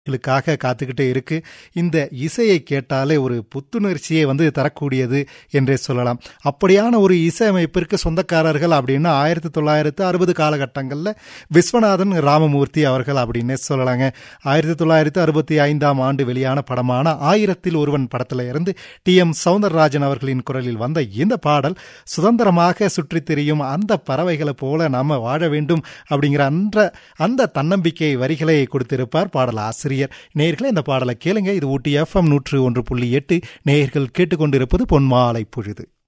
களுக்காக காத்துக்கிட்டே இருக்கு இந்த இசையை கேட்டாலே ஒரு புத்துணர்ச்சியை வந்து தரக்கூடியது என்றே சொல்லலாம் அப்படியான ஒரு இசையமைப்பிற்கு சொந்தக்காரர்கள் அப்படின்னா ஆயிரத்தி தொள்ளாயிரத்து அறுபது காலகட்டங்களில் விஸ்வநாதன் ராமமூர்த்தி அவர்கள் அப்படின்னே சொல்லலாங்க ஆயிரத்தி தொள்ளாயிரத்து அறுபத்தி ஐந்தாம் ஆண்டு வெளியான படமான ஆயிரத்தில் ஒருவன் படத்தில் இருந்து டி எம் சவுந்தரராஜன் அவர்களின் குரலில் வந்த இந்த பாடல் சுதந்திரமாக சுற்றித் திரியும் அந்த பறவைகளை போல நாம வாழ வேண்டும் அப்படிங்கிற அந்த அந்த தன்னம்பிக்கை வரிகளை கொடுத்திருப்பார் பாடல் ஆசிரியர் நேயர்களே இந்த பாடலை கேளுங்க இது ஊட்டி எஃப்எம் நூற்று ஒன்று புள்ளி எட்டு நேயர்கள் கேட்டுக்கொண்டிருப்பது பொன்மாலை பொழுது